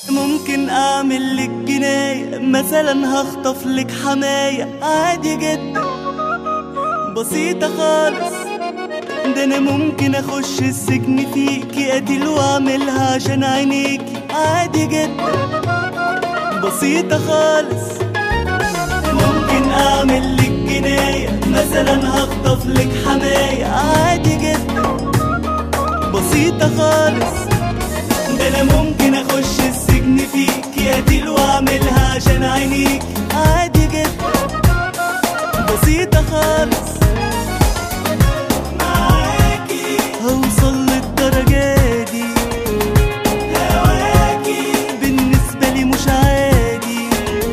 ممكن اعمل لك جناية مثلا هخطف لك حماية عادي جدا بسيطة خالص ده انا ممكن اخش السجن فيكي قتل واعملها عشان عينيكي عادي جدا بسيطة خالص ممكن اعمل لك جناية مثلا هخطف لك حماية عادي جدا بسيطة خالص ده انا ممكن اخش السجن فيكي قتل واعملها عشان عينيك عادي جدا بسيطة خالص معاكي هوصل للدرجة دي هواكي بالنسبة لي مش عادي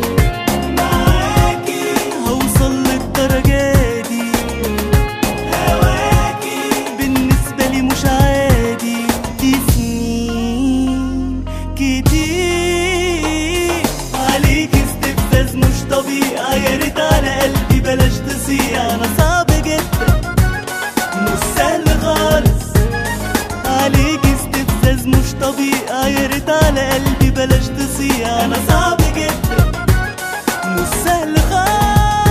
معاكي هوصل للدرجة دي هواكي بالنسبة لي مش عادي دي سنين كتير عليك استفزاز مش طبيعي يا ريت على قلبي بلاش تصيع انا صعب جدا مش سهل خالص عليك استفزاز مش طبيعي يا ريت على قلبي بلاش تصيع انا صعب جدا مش سهل خالص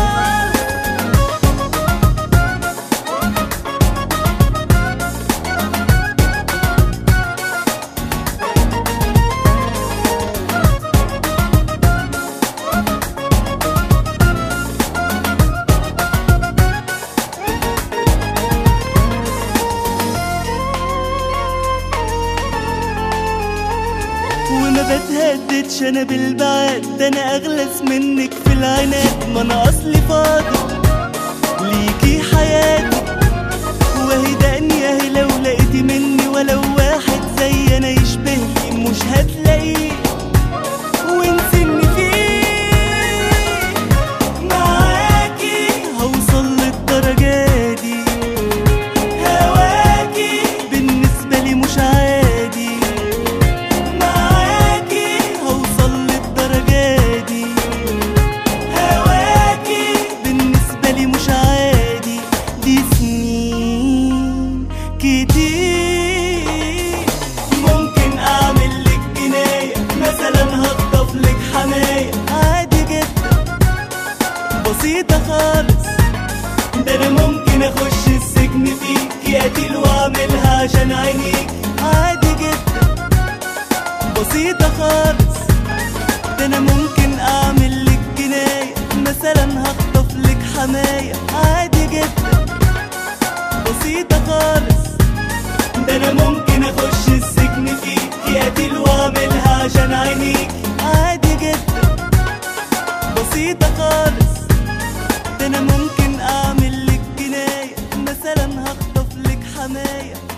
وما بتهددش انا بالبعاد ده انا اغلس منك في العناد ما انا اصلي فاضي ليكي حياتي وهي دقني اهي لو لقيتي مني ولو واحد زي انا يشبهني مش هتلاقيه وانسي اني فيه معاكي هوصل للدرجة دي هواكي بالنسبة لي مش عادي معاكي هوصل للدرجة دي هواكي بالنسبة لي مش عادي دي سنين كتير ممكن اعمل لك جناية مثلا هخطف لك حماية عادي جدا بسيطة خالص ده انا ممكن اخش السجن فيكي قتل واعملها عشان عينيك عادي جدا بسيطة خالص ده انا ممكن اعمل لك جناية مثلا هخطف لك حماية عادي جدا بسيطة خالص ده انا ممكن اخش السجن فيكي قتل واعملها عشان عينيك عادي جدا بسيطة خالص ده انا ممكن اعمل لك جناية مثلا هخطف لك حماية